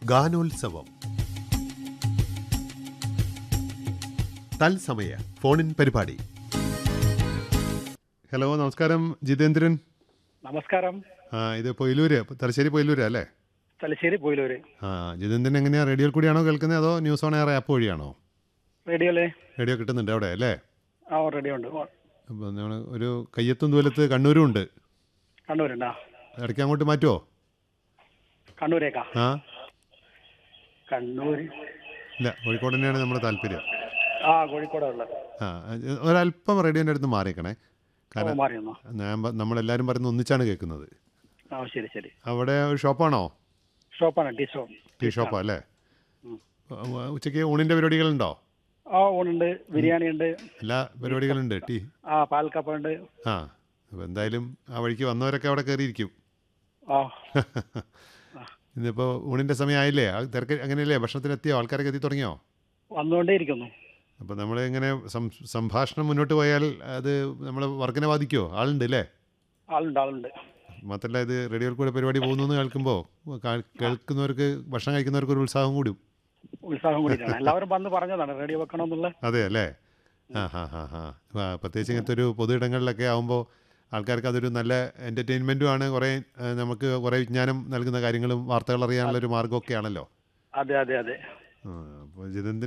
ഗാനോത്സവം തത്സമയ ഫോണിൻ പരിപാടി ഹലോ നമസ്കാരം ജിതേന്ദ്രൻ നമസ്കാരം ആ ഇത് പൊയിലൂര് തലശ്ശേരി പൊയിലൂര് അല്ലേ തലശ്ശേരി പോയിലൂര് ആ ജിതേന്ദ്രൻ എങ്ങനെയാ റേഡിയോയിൽ കൂടിയാണോ കേൾക്കുന്നത് അതോ ന്യൂസ് ഓൺ എയർ ആപ്പ് വഴിയാണോ റേഡിയോയിലെ റേഡിയോ കിട്ടുന്നുണ്ട് അവിടെ അല്ലേ ആ റേഡിയോ ഉണ്ട് ഓ, അപ്പോൾ നമ്മൾ ഒരു കയ്യെത്തും ദൂരത്ത് കണ്ണൂരും ഉണ്ട് കണ്ണൂരുണ്ടാ ഇടയ്ക്ക് അങ്ങോട്ട് മാറ്റുമോ കണ്ണൂരേക്കാ ആ കണ്ണൂര് ഇല്ല കോഴിക്കോട് തന്നെയാണ് നമ്മുടെ താല്പര്യം ആ കോഴിക്കോടാ ഉള്ളത് ആ ഒരല്പം റേഡിയോൻ്റെ അടുത്ത് മാറിയേക്കണേ ഓ കാരണം മാറിയെന്നോ ഞാൻ പ- നമ്മളെല്ലാവരും പറയുന്നത് ഒന്നിച്ചാണ് കേൾക്കുന്നത് ആ ശരി ശരി അവിടെ ഒരു ഷോപ്പാണോ ഷോപ്പാണ് ടീ ഷോപ്പ് ടീ ഷോപ്പാ അല്ലേ ഉം. ഉ- ഉച്ചയ്ക്ക് ഊണിൻ്റെ പരിപാടികളുണ്ടോ ആ ഊണുണ്ട് ബിരിയാണി ഉണ്ട് എല്ലാ പരിപാടികളുണ്ട് ടീ ആ പാൽക്കപ്പ ഉണ്ട് ആ അപ്പോൾ എന്തായാലും ആ വഴിക്ക് വന്നവരൊക്കെ അവിടെ കയറിയിരിക്കും ആ ഇന്നിപ്പോൾ ഊണിൻ്റെ സമയമായില്ലേ ആ തിരക്ക് അങ്ങനെയല്ലേ ഭക്ഷണത്തിന് എത്തിയോ ആൾക്കാരൊക്കെ എത്തി തുടങ്ങിയോ വന്നുകൊണ്ടേ ഇരിക്കുന്നു അപ്പോൾ നമ്മൾ ഇങ്ങനെ സം- സംഭാഷണം മുന്നോട്ട് പോയാൽ അത് നമ്മൾ വർക്കിനെ ബാധിക്കുമോ ആളുണ്ട് അല്ലേ ആളുണ്ട് ആളുണ്ട് മാത്രമല്ല ഇത് റേഡിയോയിൽ കൂടെ പരിപാടി പോകുന്നു എന്ന് കേൾക്കുമ്പോൾ കേൾക്കുന്നവർക്ക് ഭക്ഷണം കഴിക്കുന്നവർക്ക് ഒരു ഉത്സാഹം കൂടും ഉത്സാഹം കൂടിയിട്ടാണ് എല്ലാവരും വന്ന് പറഞ്ഞതാണ് റേഡിയോ വെക്കണമെന്നുള്ള അതെ അല്ലേ ആ ഹാ ഹാ ഹാ ആ, പ്രത്യേകിച്ച് ഇങ്ങനത്തെ ഒരു പൊതു ഇടങ്ങളിലൊക്കെ ആകുമ്പോൾ ആൾക്കാർക്ക് അതൊരു നല്ല എൻ്റർടൈൻമെൻറ്റും ആണ് കുറേ ആ, നമുക്ക് കുറേ വിജ്ഞാനം നൽകുന്ന കാര്യങ്ങളും വാർത്തകൾ അറിയാനുള്ള ഒരു മാർഗ്ഗമൊക്കെ ആണല്ലോ അതെ അതെ അതെ ആ, അപ്പോൾ ജിതേന്ദ്രൻ